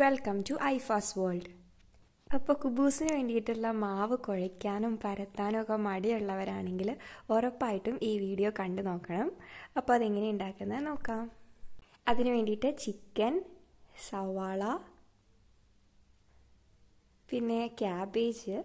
welcome to ഐഫാസ് world അപ്പോൾ കുബൂസിന് വേണ്ടിയിട്ടുള്ള മാവ് കുഴയ്ക്കാനും പരത്താനും ഒക്കെ മടിയുള്ളവരാണെങ്കിൽ ഉറപ്പായിട്ടും ഈ വീഡിയോ കണ്ടു നോക്കണം അപ്പോൾ അതെങ്ങനെ ഉണ്ടാക്കുന്നത് നോക്കാം അതിന് വേണ്ടിയിട്ട് ചിക്കൻ സവാള പിന്നെ ക്യാബേജ്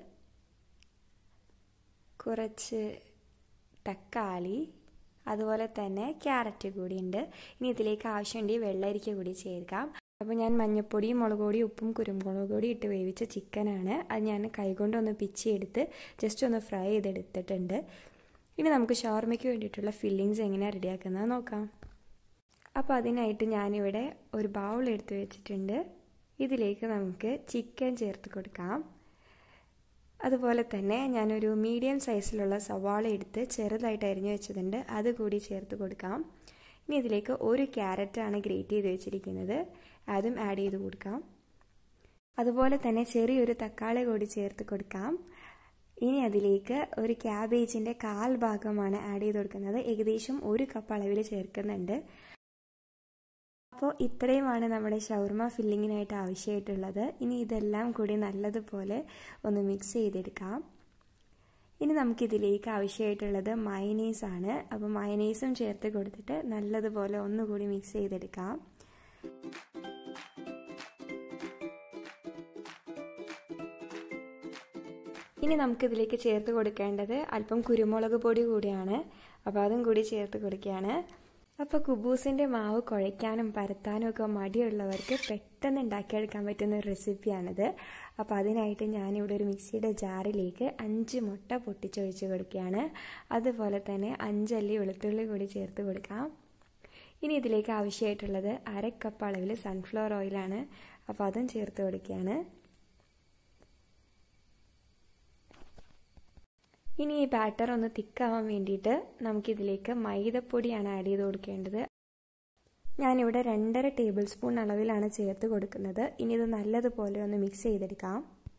കുറച്ച് തക്കാളി അതുപോലെ തന്നെ ക്യാരറ്റ് കൂടി ഉണ്ട് ഇനി ഇതിലേക്ക് ആവശ്യമുണ്ടെങ്കിൽ വെള്ളരിക്ക കൂടി ചേർക്കാം അപ്പോൾ ഞാൻ മഞ്ഞൾപ്പൊടിയും മുളക് പൊടിയും ഉപ്പും കുരുമുളക് പൊടി ഇട്ട് വേവിച്ച ചിക്കനാണ് അത് ഞാൻ കൈകൊണ്ട് ഒന്ന് പിച്ചിയെടുത്ത് ജസ്റ്റ് ഒന്ന് ഫ്രൈ ചെയ്തെടുത്തിട്ടുണ്ട് ഇനി നമുക്ക് ഷവർമയ്ക്ക് വേണ്ടിയിട്ടുള്ള ഫില്ലിങ്സ് എങ്ങനെയാണ് റെഡിയാക്കുന്നത് നോക്കാം അപ്പോൾ അതിനായിട്ട് ഞാനിവിടെ ഒരു ബൗൾ എടുത്ത് വെച്ചിട്ടുണ്ട് ഇതിലേക്ക് നമുക്ക് ചിക്കൻ ചേർത്ത് കൊടുക്കാം അതുപോലെ തന്നെ ഞാനൊരു മീഡിയം സൈസിലുള്ള സവാള എടുത്ത് ചെറുതായിട്ട് അരിഞ്ഞു വെച്ചതുണ്ട് അത് കൂടി ചേർത്ത് കൊടുക്കാം ഇനി ഇതിലേക്ക് ഒരു ക്യാരറ്റാണ് ഗ്രേറ്റ് ചെയ്ത് വെച്ചിരിക്കുന്നത് അതും ആഡ് ചെയ്ത് കൊടുക്കാം അതുപോലെ തന്നെ ചെറിയൊരു തക്കാളി കൂടി ചേർത്ത് കൊടുക്കാം ഇനി അതിലേക്ക് ഒരു ക്യാബേജിൻ്റെ കാൽ ഭാഗമാണ് ആഡ് ചെയ്ത് കൊടുക്കുന്നത് ഏകദേശം ഒരു കപ്പ് അളവിൽ ചേർക്കുന്നുണ്ട് അപ്പോൾ ഇത്രയുമാണ് നമ്മുടെ ഷവർമ ഫില്ലിങ്ങിനായിട്ട് ആവശ്യമായിട്ടുള്ളത് ഇനി ഇതെല്ലാം കൂടി നല്ലതുപോലെ ഒന്ന് മിക്സ് ചെയ്തെടുക്കാം ഇനി നമുക്കിതിലേക്ക് ആവശ്യമായിട്ടുള്ളത് മയനീസ് ആണ് അപ്പോൾ മയനീസും ചേർത്ത് കൊടുത്തിട്ട് നല്ലതുപോലെ ഒന്നുകൂടി മിക്സ് ചെയ്തെടുക്കാം ഇനി നമുക്കിതിലേക്ക് ചേർത്ത് കൊടുക്കേണ്ടത് അല്പം കുരുമുളക് പൊടി കൂടിയാണ് അപ്പോൾ അതും കൂടി ചേർത്ത് കൊടുക്കുകയാണ് അപ്പോൾ കുബൂസിൻ്റെ മാവ് കുഴയ്ക്കാനും പരത്താനും ഒക്കെ മടിയുള്ളവർക്ക് പെട്ടെന്ന് ഉണ്ടാക്കിയെടുക്കാൻ പറ്റുന്ന ഒരു റെസിപ്പിയാണിത് അപ്പോൾ അതിനായിട്ട് ഞാനിവിടെ ഒരു മിക്സിയുടെ ജാറിലേക്ക് അഞ്ച് മുട്ട പൊട്ടിച്ചൊഴിച്ച് കൊടുക്കുകയാണ് അതുപോലെ തന്നെ അഞ്ചല്ലി വെളുത്തുള്ളി കൂടി ചേർത്ത് കൊടുക്കാം ഇനി ഇതിലേക്ക് ആവശ്യമായിട്ടുള്ളത് അര കപ്പ് അളവിൽ സൺഫ്ലവർ ഓയിലാണ് അപ്പോൾ അതും ചേർത്ത് കൊടുക്കുകയാണ് ഇനി ഈ ബാറ്റർ ഒന്ന് തിക്കാവാൻ വേണ്ടിയിട്ട് നമുക്കിതിലേക്ക് മൈദപ്പൊടിയാണ് ആഡ് ചെയ്ത് കൊടുക്കേണ്ടത് ഞാനിവിടെ രണ്ടര ടേബിൾ സ്പൂൺ അളവിലാണ് ചേർത്ത് കൊടുക്കുന്നത് ഇനി ഇത് നല്ലതുപോലെ ഒന്ന് മിക്സ് ചെയ്തെടുക്കാം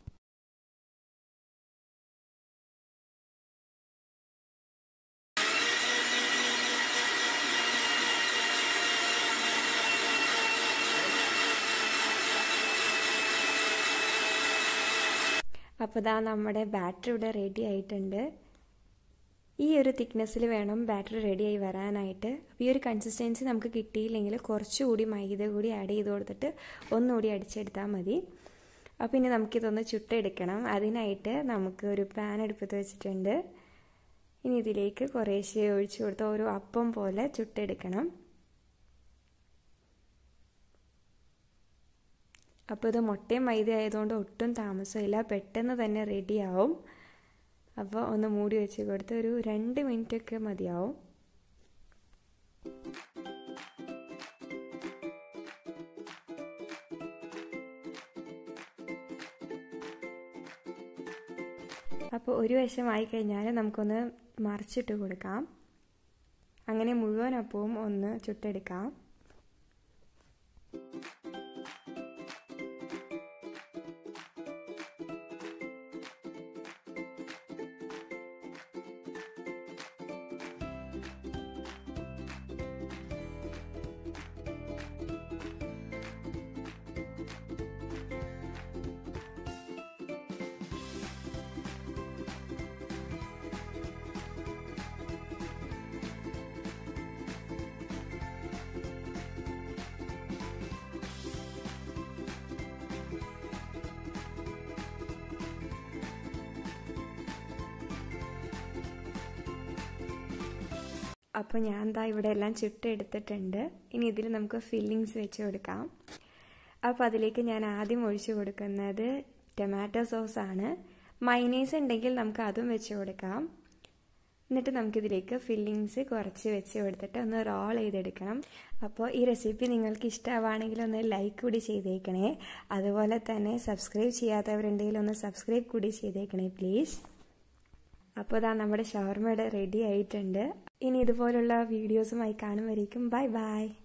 അപ്പോൾ ഇതാ നമ്മുടെ ബാറ്ററി ഇവിടെ റെഡി ആയിട്ടുണ്ട് ഈ ഒരു തിക്നെസ്സിൽ വേണം ബാറ്ററി റെഡിയായി വരാനായിട്ട് അപ്പോൾ ഈ ഒരു കൺസിസ്റ്റൻസി നമുക്ക് കിട്ടിയില്ലെങ്കിൽ കുറച്ചുകൂടി മൈദ കൂടി ആഡ് ചെയ്ത് കൊടുത്തിട്ട് ഒന്നുകൂടി അടിച്ചെടുത്താൽ മതി അപ്പോൾ ഇനി നമുക്കിതൊന്ന് ചുട്ടെടുക്കണം അതിനായിട്ട് നമുക്ക് ഒരു പാൻ എടുപ്പത്ത് വെച്ചിട്ടുണ്ട് ഇനി ഇതിലേക്ക് കുറേശ്ശെ ഒഴിച്ചു കൊടുത്ത് ഓരോ അപ്പം പോലെ ചുട്ടെടുക്കണം അപ്പോൾ ഇത് മുട്ടയും മൈദ ആയതുകൊണ്ട് ഒട്ടും താമസമില്ല പെട്ടെന്ന് തന്നെ റെഡിയാവും അപ്പോൾ ഒന്ന് മൂടി വെച്ച് കൊടുത്ത് ഒരു രണ്ട് മിനിറ്റൊക്കെ മതിയാവും അപ്പോൾ ഒരു വശമായി കഴിഞ്ഞാൽ നമുക്കൊന്ന് മറിച്ചിട്ട് കൊടുക്കാം അങ്ങനെ മുഴുവൻ അപ്പവും ഒന്ന് ചുട്ടെടുക്കാം അപ്പോൾ ഞാൻ എന്താ ഇവിടെ എല്ലാം ചുട്ടെടുത്തിട്ടുണ്ട് ഇനി ഇതിൽ നമുക്ക് ഫില്ലിങ്സ് വെച്ച് കൊടുക്കാം അപ്പോൾ അതിലേക്ക് ഞാൻ ആദ്യം ഒഴിച്ചു കൊടുക്കുന്നത് ടൊമാറ്റോ സോസ് ആണ് മൈനേസ് ഉണ്ടെങ്കിൽ നമുക്ക് അതും വെച്ച് കൊടുക്കാം എന്നിട്ട് നമുക്കിതിലേക്ക് ഫില്ലിങ്സ് കുറച്ച് വെച്ച് കൊടുത്തിട്ട് ഒന്ന് റോൾ ചെയ്തെടുക്കണം അപ്പോൾ ഈ റെസിപ്പി നിങ്ങൾക്ക് ഇഷ്ടമാണെങ്കിൽ ഒന്ന് ലൈക്ക് കൂടി ചെയ്തേക്കണേ അതുപോലെ തന്നെ സബ്സ്ക്രൈബ് ചെയ്യാത്തവരുണ്ടെങ്കിൽ ഒന്ന് സബ്സ്ക്രൈബ് കൂടി ചെയ്തേക്കണേ പ്ലീസ് അപ്പോൾ ഇതാ നമ്മുടെ ഷവർമയുടെ റെഡി ആയിട്ടുണ്ട് ഇനി ഇതുപോലുള്ള വീഡിയോസുമായി കാണുമായിരിക്കും ബൈ ബൈ